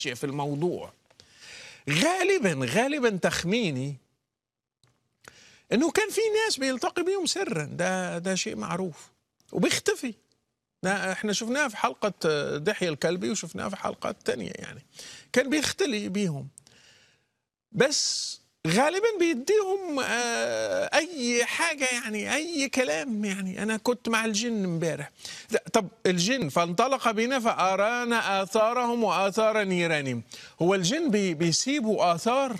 في الموضوع غالبا غالبا تخميني انه كان في ناس بيلتقي بيهم سرا ده ده شيء معروف وبيختفي ده احنا شفناها في حلقة دحية الكلبي وشفناها في حلقات تانية يعني كان بيختلي بيهم بس غالبا بيديهم آه، اي حاجه يعني اي كلام يعني انا كنت مع الجن امبارح لا، طب الجن فانطلق بنا فارانا اثارهم واثار نيرانهم هو الجن بي بيسيبوا اثار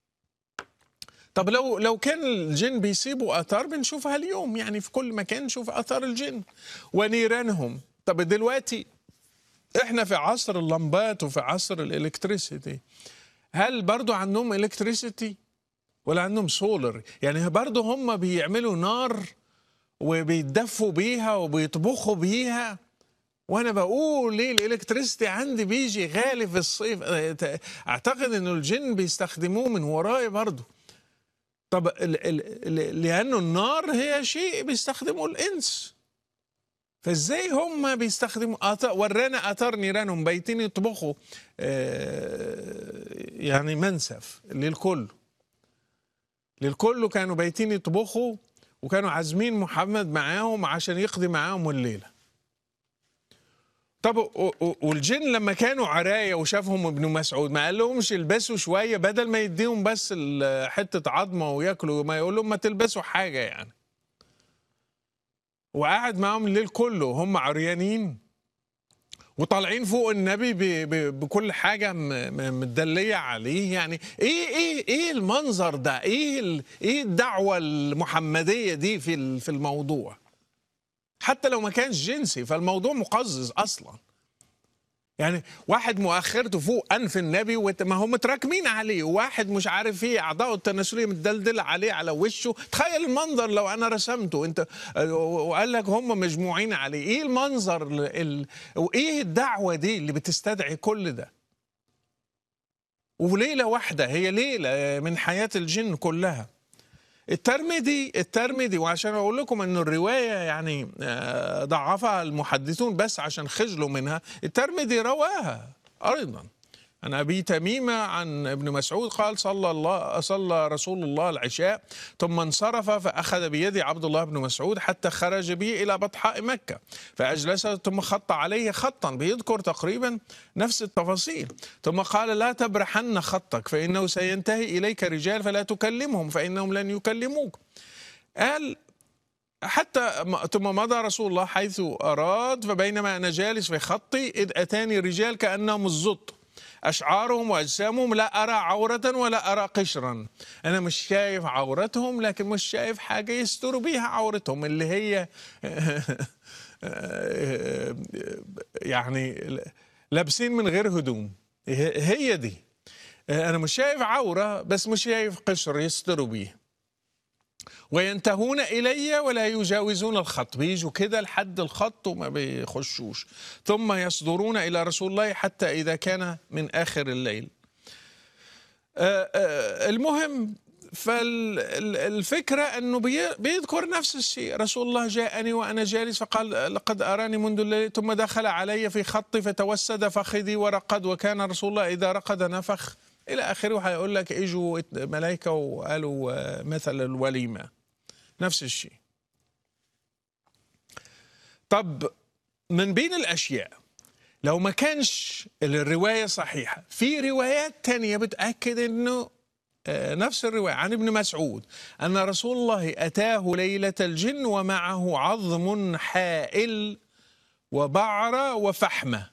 طب لو لو كان الجن بيسيبوا اثار بنشوفها اليوم يعني في كل مكان نشوف اثار الجن ونيرانهم طب دلوقتي احنا في عصر اللمبات وفي عصر الالكتريسيتي هل برضو عندهم الكتريسيتي ولا عندهم سولر يعني برضو هم بيعملوا نار وبيتدفوا بيها وبيطبخوا بيها وانا بقول ليه الالكتريسيتي عندي بيجي غالي في الصيف اعتقد انه الجن بيستخدموه من وراي برضو طب ال ال لانه النار هي شيء بيستخدمه الانس فازاي هم بيستخدموا آثار ورانا اثار نيرانهم بيتين يطبخوا آه، يعني منسف للكل للكل كانوا بيتين يطبخوا وكانوا عازمين محمد معاهم عشان يقضي معاهم الليله طب و- و- والجن لما كانوا عراية وشافهم ابن مسعود ما قال لهمش البسوا شوية بدل ما يديهم بس ال- حتة عظمة وياكلوا ما يقول لهم ما تلبسوا حاجة يعني وقعد معاهم الليل كله هم عريانين وطالعين فوق النبي ب ب بكل حاجة م- م- متدلية عليه يعني ايه ايه ايه المنظر ده ايه ال- ايه الدعوة المحمدية دي في ال- في الموضوع حتى لو ما كانش جنسي فالموضوع مقزز اصلا يعني واحد مؤخرته فوق انف النبي وت- ما هم متراكمين عليه وواحد مش عارف ايه اعضائه التناسليه متدلدله عليه على وشه تخيل المنظر لو انا رسمته انت وقال لك هم مجموعين عليه ايه المنظر ال... ال... وايه الدعوه دي اللي بتستدعي كل ده وليله واحده هي ليله من حياه الجن كلها الترمذي الترمذي وعشان اقول لكم انه الروايه يعني آه، ضعفها المحدثون بس عشان خجلوا منها الترمذي رواها ايضا عن ابي تميمه عن ابن مسعود قال صلى الله صلى رسول الله العشاء ثم انصرف فاخذ بيد عبد الله بن مسعود حتى خرج به الى بطحاء مكه فاجلسه ثم خط عليه خطا بيذكر تقريبا نفس التفاصيل ثم قال لا تبرحن خطك فانه سينتهي اليك رجال فلا تكلمهم فانهم لن يكلموك قال حتى م- ثم مضى رسول الله حيث أراد فبينما أنا جالس في خطي إذ أتاني رجال كأنهم الزط أشعارهم وأجسامهم لا أرى عورة ولا أرى قشرا أنا مش شايف عورتهم لكن مش شايف حاجة يستروا بيها عورتهم اللي هي يعني لابسين من غير هدوم هي دي أنا مش شايف عورة بس مش شايف قشر يستروا بيه وينتهون إلي ولا يجاوزون الخط بيجوا كده لحد الخط وما بيخشوش ثم يصدرون إلى رسول الله حتى إذا كان من آخر الليل آه، آه، المهم فالفكرة أنه بي- بيذكر نفس الشيء رسول الله جاءني وأنا جالس فقال لقد أراني منذ الليل ثم دخل علي في خطي فتوسد فخذي ورقد وكان رسول الله إذا رقد نفخ إلى آخره وهيقول لك إجوا ملائكة وقالوا آه، مثل الوليمة نفس الشيء طب من بين الأشياء لو ما كانش الرواية صحيحة في روايات تانية بتأكد أنه آه، نفس الرواية عن ابن مسعود أن رسول الله أتاه ليلة الجن ومعه عظم حائل وبعرة وفحمة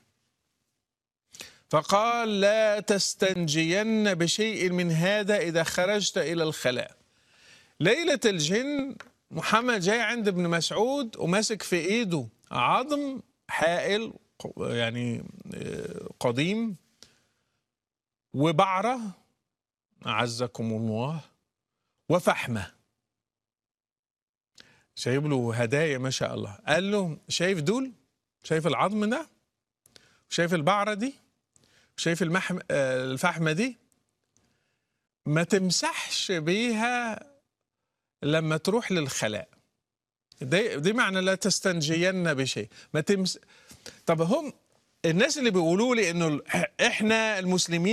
فقال لا تستنجين بشيء من هذا إذا خرجت إلى الخلاء ليلة الجن محمد جاي عند ابن مسعود وماسك في ايده عظم حائل يعني آه، قديم وبعرة أعزكم الله وفحمة شايب له هدايا ما شاء الله قال له شايف دول شايف العظم ده شايف البعرة دي شايف المحم... آه، الفحمة دي ما تمسحش بيها لما تروح للخلاء دي, دي معنى لا تستنجين بشيء ما تمس طب هم الناس اللي بيقولوا لي انه ال- احنا المسلمين